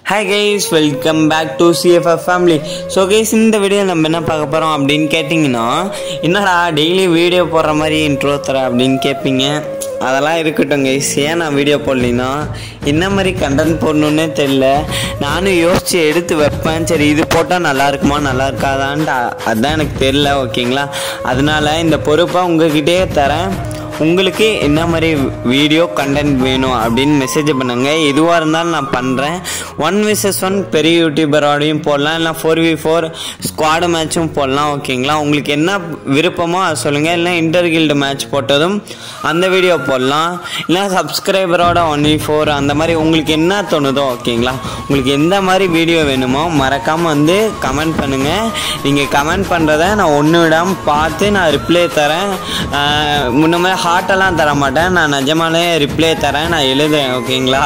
hi guys welcome back to CFF family so guys இந்த video நம்ம என்ன பார்க்க போகிறோம் அப்படின்னு கேட்டிங்கன்னா என்னடா டெய்லி வீடியோ போடுற மாதிரி இன்ட்ரோ தர அப்படின்னு கேட்பீங்க அதெல்லாம் இருக்கட்டும் கைஸ் ஏன் நான் வீடியோ போடலின்னா என்ன மாதிரி கண்டென்ட் போடணுன்னே தெரில நானும் யோசித்து எடுத்து வைப்பேன் சரி இது போட்டால் நல்லா இருக்குமா நல்லா இருக்காதான்ட்டு அ- அதான் எனக்கு தெரில ஓகேங்களா அதனால இந்த பொறுப்பை உங்ககிட்டயே தரேன் உங்களுக்கு என்ன மாதிரி வீடியோ கண்டென்ட் வேணும் அப்படின்னு மெசேஜ் பண்ணுங்க எதுவாக இருந்தாலும் நான் பண்ணுறேன் ஒன் விசஸ் ஒன் பெரிய யூடியூபரோடையும் போடலாம் இல்லை ஃபோர் வி ஃபோர் ஸ்குவாடு மேட்சும் போடலாம் ஓகேங்களா உங்களுக்கு என்ன விருப்பமோ அதை சொல்லுங்கள் இல்லை இன்டர் கில்டு மேட்ச் போட்டதும் அந்த வீடியோ போடலாம் இல்லை சப்ஸ்கிரைபரோட ஒன் வி ஃபோர் அந்த மாதிரி உங்களுக்கு என்ன தோணுதோ ஓகேங்களா உங்களுக்கு எந்த மாதிரி வீடியோ வேணுமோ மறக்காமல் வந்து கமெண்ட் பண்ணுங்கள் நீங்கள் கமெண்ட் பண்ணுறத நான் ஒன்று விடாமல் பார்த்து நான் ரிப்ளை தரேன் ஆஹ் முன்ன மாதிரி ஹார்ட்டெல்லாம் தர மாட்டேன் நான் நிஜமாலே ரிப்ளை தரேன் நான் எழுதுறேன் ஓகேங்களா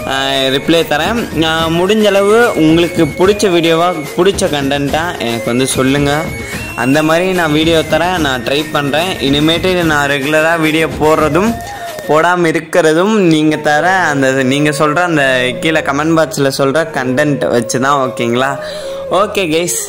ரிப்ளை தரேன் நான் முடிஞ்ச அளவு உங்களுக்கு பிடிச்ச வீடியோவாக பிடிச்ச கண்டென்ட்டாக எனக்கு வந்து சொல்லுங்கள் அந்த மாதிரி நான் வீடியோ தரேன் நான் ட்ரை பண்ணுறேன் இனிமேட்டு நான் ரெகுலராக வீடியோ போடுறதும் போடாமல் இருக்கிறதும் நீங்கள் தர அந்த நீங்கள் சொல்கிற அந்த கீழே கமெண்ட் பாக்ஸில் சொல்கிற கண்டென்ட் வச்சு தான் ஓகேங்களா ஓகே கைஸ்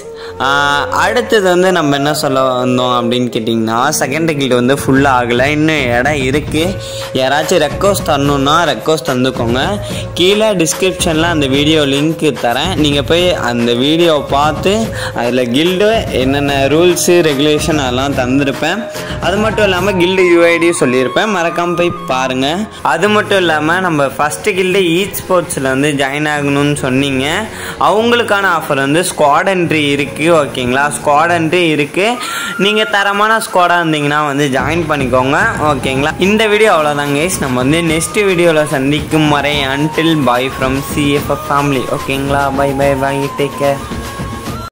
அடுத்தது வந்து நம்ம என்ன சொல்ல வந்தோம் அப்படின்னு கேட்டிங்கன்னா செகண்ட் கில்டு வந்து ஃபுல்லாக ஆகலை இன்னும் இடம் இருக்குது யாராச்சும் ரெக்வஸ்ட் தரணுன்னா ரெக்வஸ்ட் தந்துக்கோங்க கீழே டிஸ்கிரிப்ஷனில் அந்த வீடியோ லிங்க் தரேன் நீங்கள் போய் அந்த வீடியோவை பார்த்து அதில் கில்டு என்னென்ன ரூல்ஸு ரெகுலேஷன் அதெல்லாம் தந்திருப்பேன் அது மட்டும் இல்லாமல் கில்டு யூஐடி சொல்லியிருப்பேன் மறக்காமல் போய் பாருங்கள் அது மட்டும் இல்லாமல் நம்ம ஃபஸ்ட்டு கில்டு ஈ ஸ்போர்ட்ஸில் வந்து ஜாயின் ஆகணும்னு சொன்னீங்க அவங்களுக்கான ஆஃபர் வந்து ஸ்குவாட் என்ட்ரி இருக்குது ஓகேங்களா ஸ்குவாட் என்ட்ரி இருக்குது நீங்கள் தரமான ஸ்குவாடாக இருந்தீங்கன்னா வந்து ஜாயின் பண்ணிக்கோங்க ஓகேங்களா இந்த வீடியோ அவ்வளோதாங்க கைஸ் நம்ம வந்து நெக்ஸ்ட் வீடியோவில் சந்திக்கும் வரை until bye from CFF family ஓகேங்களா bye bye bye take care